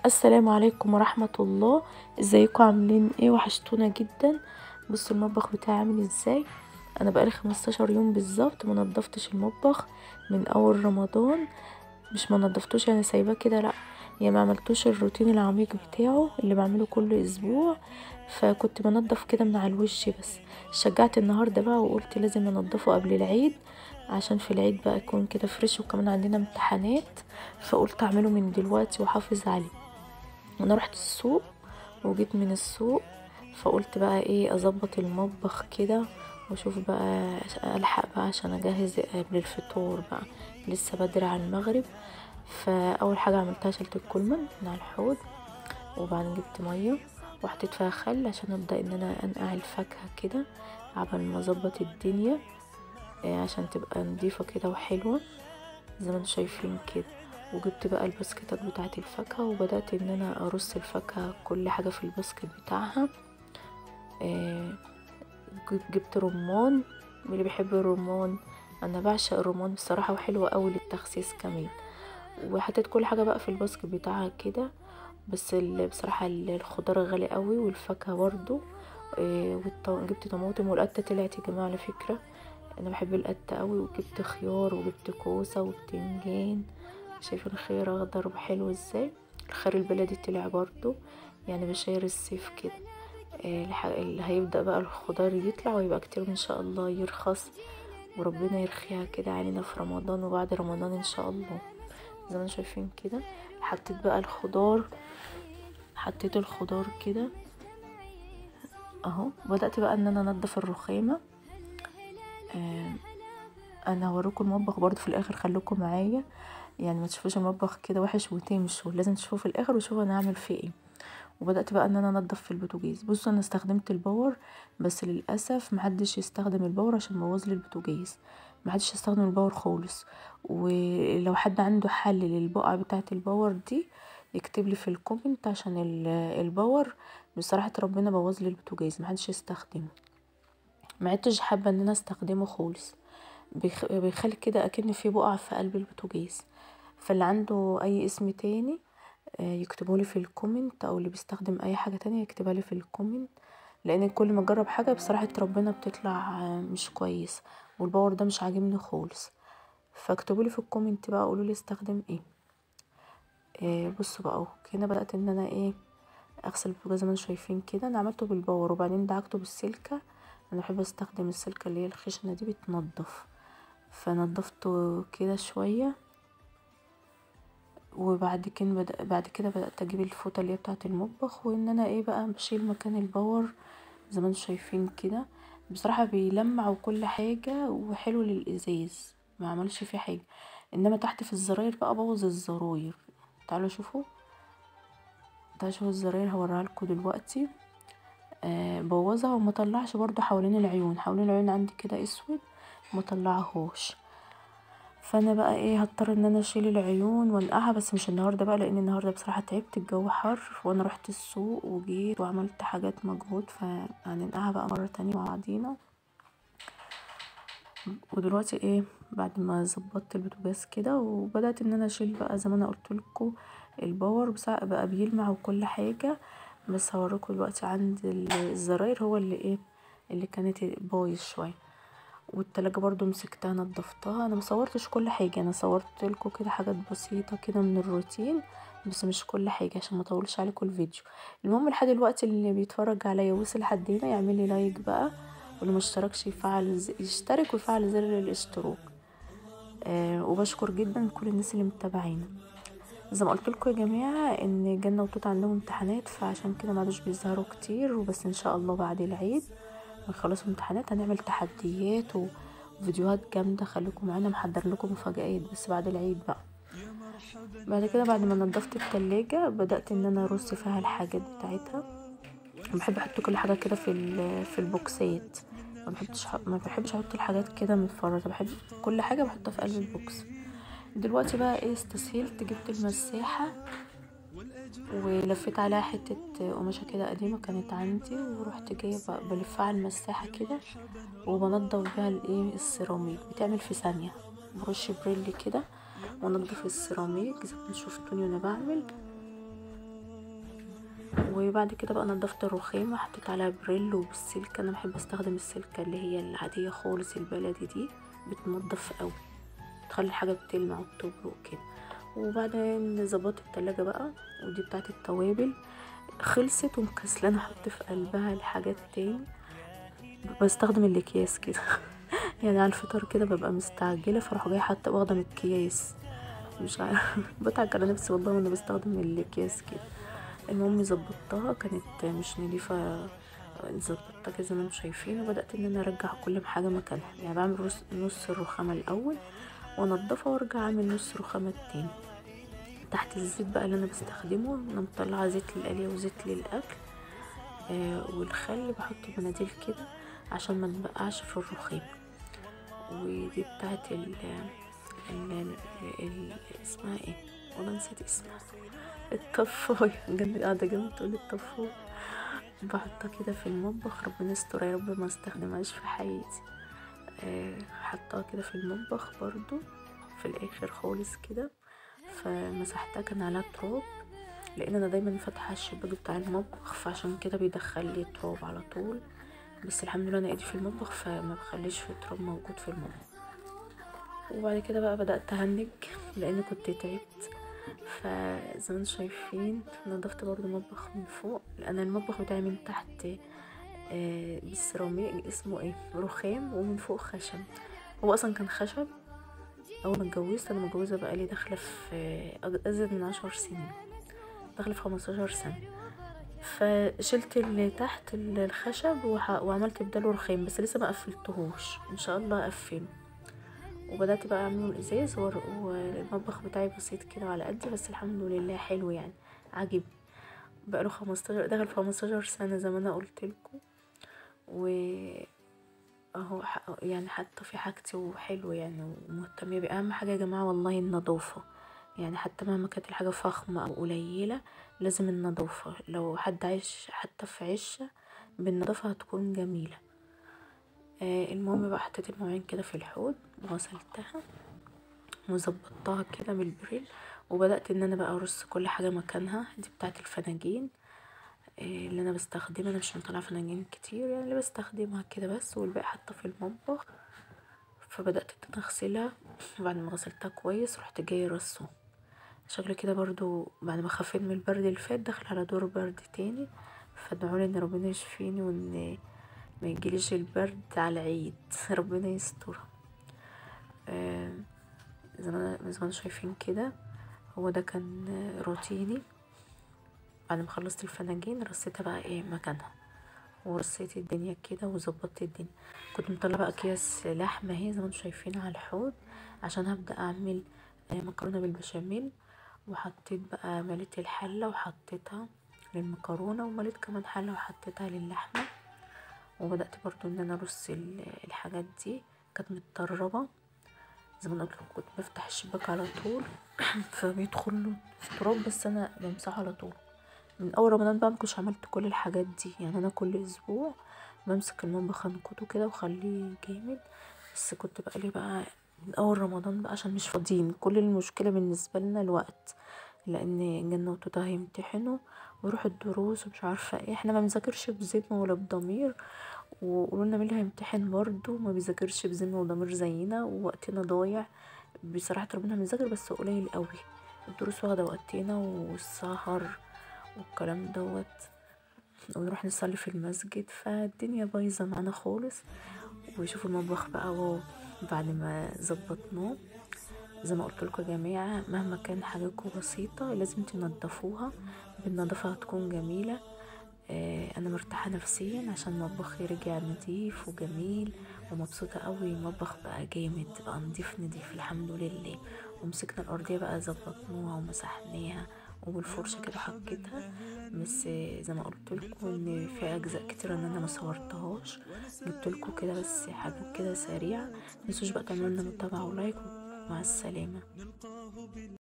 السلام عليكم ورحمة الله ازيكم عاملين ايه وحشتونا جدا بصوا المطبخ بتاعي عامل ازاي انا بقالي 15 يوم بالظبط ما نضفتش المطبخ من اول رمضان مش ما نضفتوش يعني سايباه كده لا يعني ما عملتوش الروتين العميق بتاعه اللي بعمله كل اسبوع فكنت بنضف كده من على الوش بس شجعت النهارده بقى وقلت لازم انضفه قبل العيد عشان في العيد بقى يكون كده فريش وكمان عندنا امتحانات فقلت اعمله من دلوقتي واحافظ عليه انا رحت السوق وجيت من السوق فقلت بقى ايه اظبط المطبخ كده واشوف بقى الحق بقى عشان اجهز قبل الفطور بقى لسه بدري على المغرب فاول حاجه عملتها شلت الكلمن من على الحوض وبعدين جبت ميه وحطيت فيها خل عشان ابدا ان انا انقع الفاكهه كده عبال ما اظبط الدنيا عشان تبقى نضيفه كده وحلوه زي ما انتم شايفين كده وجبت بقى الباسكتات بتاعه الفاكهه وبدات ان انا ارص الفاكهه كل حاجه في الباسكت بتاعها جبت رمان اللي بيحب الرمان انا بعشق الرمان بصراحه وحلوه قوي للتخسيس كمان وحطيت كل حاجه بقى في الباسكت بتاعها كده بس بصراحه الخضار غالي قوي والفاكهه برضو جبت طماطم والقته طلعت يا جماعه على فكره انا بحب القته قوي وجبت خيار وجبت كوسه وبتنجان شايفين الخيار اخضر وحلو ازاي الخيار البلدي طلع برضو يعني بشاير الصيف كده اللي هيبدا بقى الخضار يطلع ويبقى كتير ان شاء الله يرخص وربنا يرخيها كده علينا في رمضان وبعد رمضان ان شاء الله زي ما شايفين كده حطيت بقى الخضار حطيت الخضار كده اهو بدات بقى ان انا انضف الرخامه آه انا هوريكم المطبخ برضو في الاخر خليكم معايا يعني ما تشوفوش المطبخ كده وحش وتمشوا لازم تشوفوه في الاخر وشوفوا انا هعمل فيه ايه وبدات بقى ان انا انضف في البوتاجاز بصوا انا استخدمت الباور بس للاسف محدش يستخدم الباور عشان بوظ لي البوتاجاز محدش يستخدم الباور خالص ولو حد عنده حل للبقعه بتاعه الباور دي يكتب لي في الكومنت عشان الباور بصراحه ربنا بوظ لي البوتاجاز محدش يستخدمه ما عدتش حابه ان انا استخدمه خالص بيخلي كده اكن في بقع في قلب البوتاجاز فاللي عنده اي اسم تاني يكتبوا لي في الكومنت او اللي بيستخدم اي حاجه تانية يكتبها لي في الكومنت لان كل ما اجرب حاجه بصراحه ربنا بتطلع مش كويس والباور ده مش عاجبني خالص فاكتبوا لي في الكومنت بقى قولوا لي استخدم ايه, إيه بصوا بقى هنا بدات ان انا ايه اغسل البوتاجاز زي ما انتم شايفين كده انا عملته بالباور وبعدين دعكته بالسلكه انا بحب استخدم السلكه اللي هي الخشنه دي بتنضف فنضفته كده شويه وبعد كده بدأ بعد كده بدات اجيب الفوطه اللي هي بتاعه المطبخ وان انا ايه بقى بشيل مكان الباور زي ما انتم شايفين كده بصراحه بيلمع وكل حاجه وحلو للازاز ما عملش فيه حاجه انما تحت في الزراير بقى بوظ الزراير تعالوا شوفوا تعالوا شوفوا الزراير هوريها لكم دلوقتي آه بوظها وما طلعش برضو حوالين العيون حوالين العيون عندي كده اسود ما طلعهوش فانا بقى ايه هضطر ان انا اشيل العيون وانقعها بس مش النهارده بقى لان النهارده بصراحه تعبت الجو حر وانا رحت السوق وجيت وعملت حاجات مجهود فهننقعها بقى مره تانية مع بعضينا ودلوقتي ايه بعد ما ظبطت البوتاجاز كده وبدات ان انا اشيل بقى زي ما انا قلت لكم الباور بقى بيلمع وكل حاجه بس هوريكم دلوقتي عند الزراير هو اللي ايه اللي كانت بايظ شويه والتلاجة برضو مسكتها نضفتها انا مصورتش كل حاجة انا صورت لكم كده حاجات بسيطة كده من الروتين بس مش كل حاجة عشان ما اطولش عليكم الفيديو المهم لحد دلوقتي اللي بيتفرج عليا وصل لحد هنا يعمل لي لايك بقى واللي ما اشتركش يفعل ز... يشترك ويفعل زر الاشتراك آه وبشكر جدا كل الناس اللي متابعينا زي ما قلت لكم يا جماعه ان جنة وتوت عندهم امتحانات فعشان كده ما عادوش بيظهروا كتير وبس ان شاء الله بعد العيد نخلص امتحانات هنعمل تحديات وفيديوهات جامدة خليكم معانا محضر لكم مفاجآت بس بعد العيد بقى بعد كده بعد ما نضفت التلاجة بدأت ان انا ارص فيها الحاجات بتاعتها بحب احط كل حاجة كده في في البوكسات ما بحبش ما بحبش احط الحاجات كده متفرطة بحب كل حاجة بحطها في قلب البوكس دلوقتي بقى ايه استسهلت جبت المساحة ولفيت عليها حتة قماشة كده قديمة كانت عندي ورحت جاية بلفها على المساحة كده وبنضف بيها الايه السيراميك بتعمل في ثانية برش بريل كده وانضف السيراميك زي ما شفتوني وانا بعمل وبعد كده بقى نضفت الرخامة حطيت عليها بريل وبالسلكة انا بحب استخدم السلكة اللي هي العادية خالص البلدي دي بتنضف قوي تخلي الحاجة بتلمع وبتبرق كده وبعدين ظبطت التلاجة بقى ودي بتاعت التوابل خلصت ومكسلانة احط في قلبها الحاجات تاني بستخدم الاكياس كده يعني على الفطار كده ببقى مستعجلة فاروح جاية حاطة واخدة من الكياس مش عارفة بضحك على نفسي والله وانا بستخدم الاكياس كده المهم ظبطتها كانت مش نضيفة ظبطتها كده زي ما انتم شايفين وبدأت ان انا ارجع كل حاجة مكانها يعني بعمل نص الرخامة الاول وانضفها وارجع اعمل نص رخامة التاني تحت الزيت بقى اللي انا بستخدمه انا مطلعه زيت للقليه وزيت للاكل آه والخل بحط مناديل كده عشان ما نبقعش في الرخام ودي بتاعت ال ال ال اسمها ايه والله نسيت اسمها الطفايه جنبي قاعده جنبي تقول الطفايه بحطها كده في المطبخ ربنا يستر يا رب ما استخدمهاش في حياتي أه حطها كده في المطبخ برضو في الاخر خالص كده فمسحتها كان عليها تراب لان انا دايما فاتحه الشباك بتاع المطبخ فعشان كده بيدخل لي تراب على طول بس الحمد لله انا ايدي في المطبخ فما بخليش في تراب موجود في المطبخ وبعد كده بقى بدات اهنج لان كنت تعبت فزي ما انتم شايفين نضفت برضو المطبخ من فوق لان المطبخ بتاعي من تحت آه بالسيراميك اسمه ايه رخام ومن فوق خشب هو اصلا كان خشب اول ما اتجوزت انا متجوزه بقالي داخله في ازيد من عشر سنين داخله في خمستاشر سنه فشلت اللي تحت الخشب وعملت بداله رخام بس لسه ما قفلتهوش ان شاء الله اقفله وبدات بقى اعمله الازاز والمطبخ بتاعي بسيط كده على قدي بس الحمد لله حلو يعني عاجب بقاله خمستاشر دخل في خمستاشر سنه زي ما انا قلت لكم و اهو يعني حتى في حاجتي وحلو يعني ومهتمه بيه اهم حاجه يا جماعه والله النظافه يعني حتى مهما كانت الحاجه فخمه او قليله لازم النظافه لو حد عايش حتى في عشه بالنظافه هتكون جميله آه المهم بقى حطيت المواعين كده في الحوض وغسلتها وظبطتها كده بالبريل وبدات ان انا بقى ارص كل حاجه مكانها دي بتاعت الفناجين اللي انا بستخدمها انا مش مطلعه فناجين كتير يعني اللي بستخدمها كده بس والباقي حاطه في المطبخ فبدات ان اغسلها بعد ما غسلتها كويس رحت جايه رصه شكل كده برضو بعد ما خفيت من البرد اللي فات داخل على دور برد تاني فادعولي ان ربنا يشفيني وان ما يجيليش البرد على العيد ربنا يسترها آه زي ما زي ما شايفين كده هو ده كان روتيني بعد ما خلصت الفناجين رصيتها بقى ايه مكانها ورصيت الدنيا كده وظبطت الدنيا كنت مطلعه بقى اكياس لحمه اهي زي ما انتم شايفين على الحوض عشان هبدا اعمل مكرونه بالبشاميل وحطيت بقى مليت الحله وحطيتها للمكرونه ومليت كمان حله وحطيتها للحمه وبدات برضو ان انا ارص الحاجات دي كانت متطربه زي ما قلت كنت بفتح الشباك على طول فبيدخل له تراب بس انا بمسحه على طول من اول رمضان بقى مكنتش عملت كل الحاجات دي يعني انا كل اسبوع بمسك المطبخ انقده كده واخليه جامد بس كنت بقالي بقى من اول رمضان بقى عشان مش فاضيين كل المشكله بالنسبه لنا الوقت لان جنة وتوتا هيمتحنوا ويروحوا الدروس ومش عارفه ايه احنا ما بنذاكرش بذمه ولا بضمير وقولولنا مين اللي هيمتحن برضه ما بيذاكرش بذمه وضمير زينا ووقتنا ضايع بصراحه ربنا بنذاكر بس قليل قوي الدروس واخده وقتنا والسهر والكلام دوت ونروح نصلي في المسجد فالدنيا بايظه معانا خالص وشوفوا المطبخ بقى واو بعد ما ظبطناه زي ما قلت لكم يا جماعه مهما كان حاجاتكم بسيطه لازم تنضفوها بالنظافه هتكون جميله آه انا مرتاحه نفسيا عشان مطبخي رجع نضيف وجميل ومبسوطه قوي المطبخ بقى جامد بقى نضيف نضيف الحمد لله ومسكنا الارضيه بقى ظبطناها ومسحناها وبالفرشه كده حطيتها بس زي ما قلت لكم ان في اجزاء كتير ان انا ما صورتهاش جبت لكم كده بس حاجات كده سريعه متنسوش بقى تعملوا لنا متابعه ولايك مع السلامه